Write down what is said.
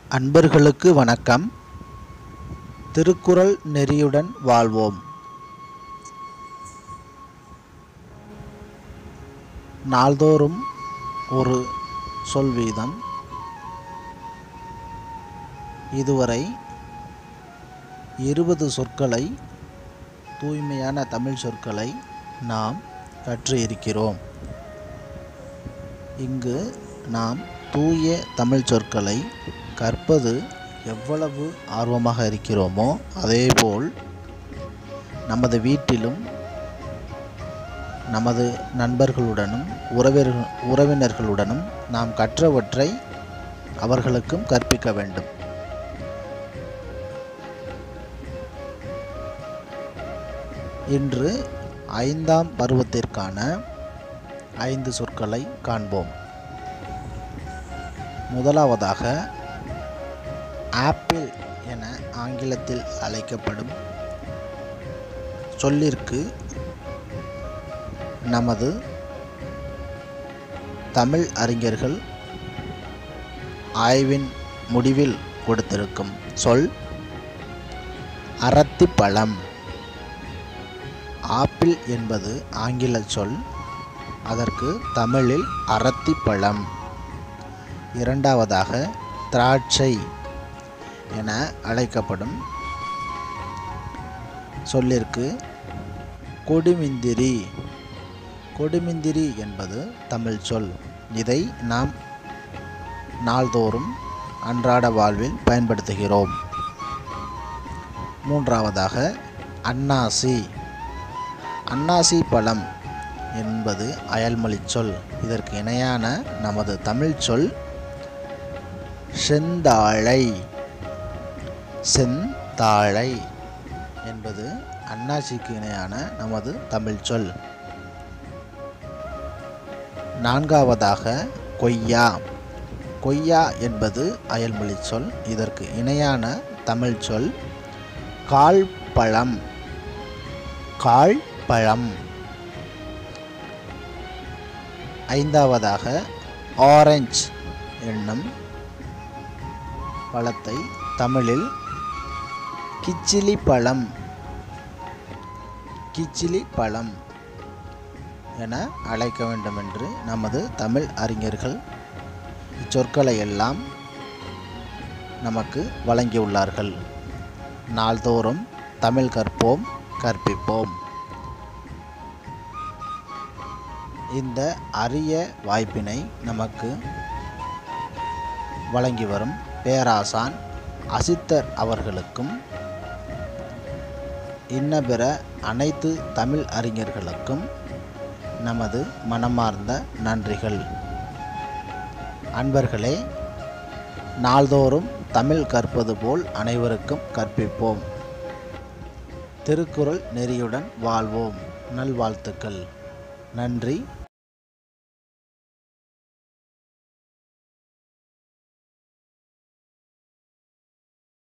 அன்பர்களுக்கு வணக்கம் திருக்குறள் நெறியுடன் வாழ்வோம் நாள்தோறும் ஒரு சொல் வீதம் இதுவரை இருபது சொற்களை தூய்மையான தமிழ் சொற்களை நாம் கற்று இருக்கிறோம் இங்கு நாம் தூய தமிழ் சொற்களை கற்பது எவ்வளவு ஆர்வமாக இருக்கிறோமோ அதேபோல் நமது வீட்டிலும் நமது நண்பர்களுடனும் உறவினர் உறவினர்களுடனும் நாம் கற்றவற்றை அவர்களுக்கும் கற்பிக்க வேண்டும் இன்று ஐந்தாம் பருவத்திற்கான ஐந்து சொற்களை காண்போம் முதலாவதாக ஆப்பிள் என ஆங்கிலத்தில் அழைக்கப்படும் சொல்லிற்கு நமது தமிழ் அறிஞர்கள் ஆய்வின் முடிவில் கொடுத்திருக்கும் சொல் அரத்திப்பழம் ஆப்பிள் என்பது ஆங்கில சொல் அதற்கு தமிழில் அரத்திப்பழம் இரண்டாவதாக திராட்சை என அழைக்கப்படும் சொல்லிற்கு கொடுமிந்திரி கொடுமிந்திரி என்பது தமிழ் சொல் இதை நாம் நாள்தோறும் அன்றாட வாழ்வில் பயன்படுத்துகிறோம் மூன்றாவதாக அன்னாசி அன்னாசி பழம் என்பது அயல்மொழி சொல் இதற்கு இணையான நமது தமிழ் சொல் செந்தாழை செந்தாழை என்பது அன்னாசிக்கு இணையான நமது தமிழ் சொல் நான்காவதாக கொய்யா கொய்யா என்பது அயல்மொழி சொல் இதற்கு இணையான தமிழ் சொல் கால் பழம் கால் பழம் ஐந்தாவதாக ஆரஞ்ச் என்னும் பழத்தை தமிழில் கிச்சிலி பழம் கிச்சிலி பழம் என அழைக்க வேண்டும் என்று நமது தமிழ் அறிஞர்கள் இச்சொற்களை எல்லாம் நமக்கு வழங்கியுள்ளார்கள் நாள்தோறும் தமிழ் கற்போம் கற்பிப்போம் இந்த அரிய வாய்ப்பினை நமக்கு வழங்கி வரும் பேராசான் அசித்தர் அவர்களுக்கும் இன்ன பிற அனைத்து தமிழ் அறிஞர்களுக்கும் நமது மனமார்ந்த நன்றிகள் அன்பர்களே நாள்தோறும் தமிழ் கற்பது போல் அனைவருக்கும் கற்பிப்போம் திருக்குறள் நெறியுடன் வாழ்வோம் நல்வாழ்த்துக்கள் நன்றி